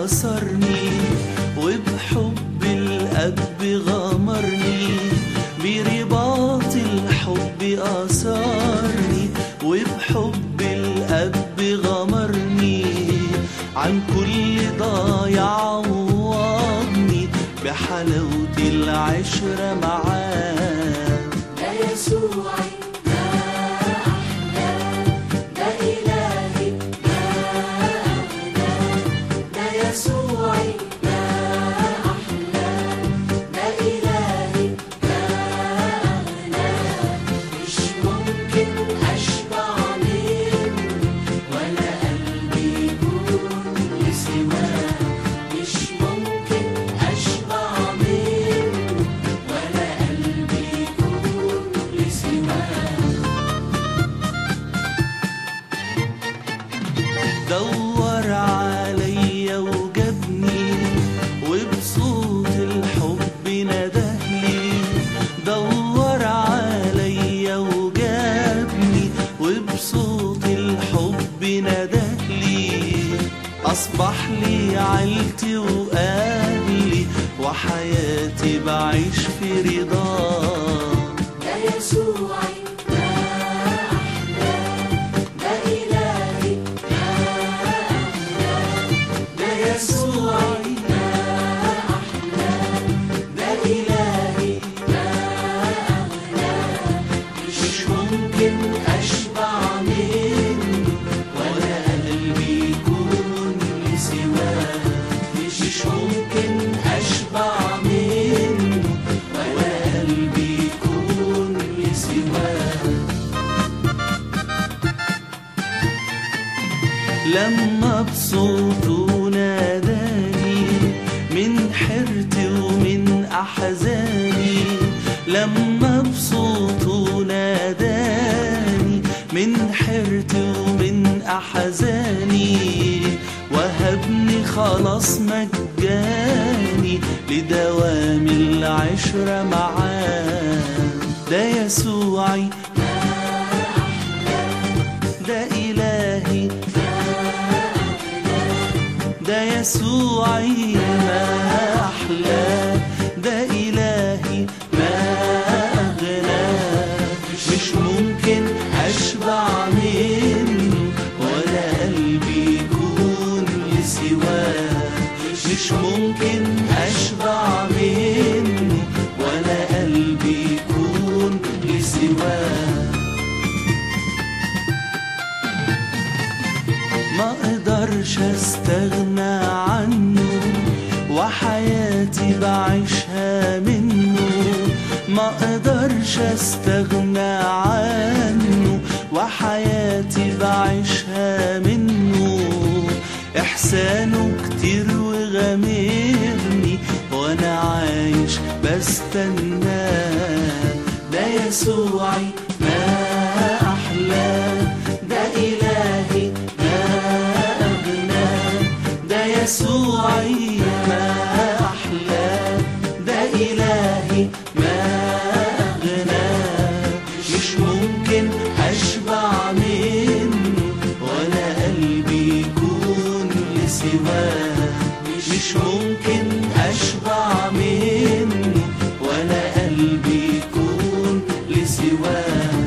أثرني وبحب الأب غمرني برباط الحب أثرني وبحب الأب غمرني عن كل ضايع عوضني بحلاوة العشرة معاه ده يسوعي ده أحلى ده إلهي ده أغلى ده يسوعي ده أحلى ده إلهي ده أغلى مش ممكن أشبع منه ولا قلبي يكون لسواه مش ممكن أشبع منه ولا قلبي يكون لسواه دور عليا وجابني وبصوت الحب ندهلي دور عليا وجابني وبصوت الحب ندهلي أصبح لي عيلتي وأهلي وحياتي بعيش في رضاه ده يسوعي ده أحلى ده إلهي ده أغلى ده يسوعي ده أحلى ده إلهي ده أغلى مش ممكن أشبع منه ولا قلبي يكون لسواه مش ممكن أشبع منه ولا قلبي يكون لسواه لما بصوته ناداني من حيرتي ومن أحزاني لما بصوته ناداني من حيرتي ومن أحزاني وهبني خلاص مجاني لدوام العشرة معاه ده يسوعي ده إلهي ده يسوعي ما أحلى ده إلهي ما أغلى مش ممكن أشبع منه ولا قلبي يكون لسواه مش ممكن أشبع منه ولا قلبي يكون لسواه ما اقدرش استغنى عنه وحياتي بعيشها منه ما اقدرش استغنى عنه وحياتي بعيشها منه احسانه كتير وغامرني وانا عايش بستناه ده يسوعي ما احلى ده الهي ما اغنى ده يسوعي ما احلى ده الهي ما اغنى مش ممكن اشبع منه ولا قلبي يكون لسواه مش ممكن اشبع منه ولا قلبي يكون لسواه